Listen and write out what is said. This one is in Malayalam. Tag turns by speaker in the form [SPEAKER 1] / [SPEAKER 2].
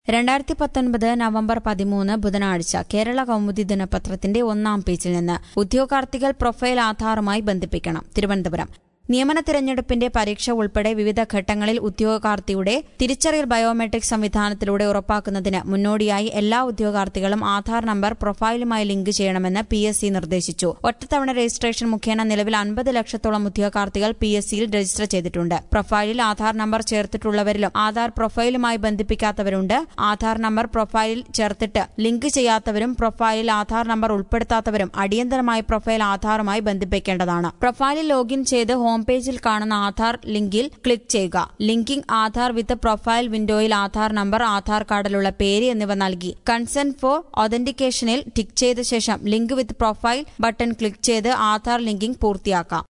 [SPEAKER 1] രണ്ടായിരത്തി പത്തൊൻപത് നവംബർ പതിമൂന്ന് ബുധനാഴ്ച കേരള കൗമുദി ദിനപത്രത്തിന്റെ ഒന്നാം പേജിൽ നിന്ന് ഉദ്യോഗാർത്ഥികൾ പ്രൊഫൈൽ ആധാറുമായി ബന്ധിപ്പിക്കണം തിരുവനന്തപുരം നിയമന തിരഞ്ഞെടുപ്പിന്റെ പരീക്ഷ ഉൾപ്പെടെ വിവിധ ഘട്ടങ്ങളിൽ ഉദ്യോഗാർത്ഥിയുടെ തിരിച്ചറിയൽ ബയോമെട്രിക് സംവിധാനത്തിലൂടെ ഉറപ്പാക്കുന്നതിന് മുന്നോടിയായി എല്ലാ ഉദ്യോഗാർത്ഥികളും ആധാർ നമ്പർ പ്രൊഫൈലുമായി ലിങ്ക് ചെയ്യണമെന്ന് പി എസ് സി നിർദ്ദേശിച്ചു ഒറ്റത്തവണ രജിസ്ട്രേഷൻ മുഖേന നിലവിൽ അൻപത് ലക്ഷത്തോളം ഉദ്യോഗാർത്ഥികൾ പി എസ് സിയിൽ രജിസ്റ്റർ ചെയ്തിട്ടുണ്ട് പ്രൊഫൈലിൽ ആധാർ നമ്പർ ചേർത്തിട്ടുള്ളവരിലും ആധാർ പ്രൊഫൈലുമായി ബന്ധിപ്പിക്കാത്തവരുണ്ട് ആധാർ നമ്പർ പ്രൊഫൈലിൽ ചേർത്തിട്ട് ലിങ്ക് ചെയ്യാത്തവരും പ്രൊഫൈലിൽ ആധാർ നമ്പർ ഉൾപ്പെടുത്താത്തവരും അടിയന്തരമായി പ്രൊഫൈൽ ആധാറുമായി ബന്ധിപ്പിക്കേണ്ടതാണ് പ്രൊഫൈലിൽ ലോഗിൻ ചെയ്ത് ഹോം പേജിൽ കാണുന്ന ആധാർ ലിങ്കിൽ ക്ലിക്ക് ചെയ്യുക ലിങ്കിംഗ് ആധാർ വിത്ത് പ്രൊഫൈൽ വിൻഡോയിൽ ആധാർ നമ്പർ ആധാർ കാർഡിലുള്ള പേര് എന്നിവ നൽകി കൺസെന്റ് ഫോർ ഒതന്റിക്കേഷനിൽ ടിക്ക് ചെയ്ത ശേഷം link with profile button click ചെയ്ത് ആധാർ ലിങ്കിംഗ് പൂർത്തിയാക്കാം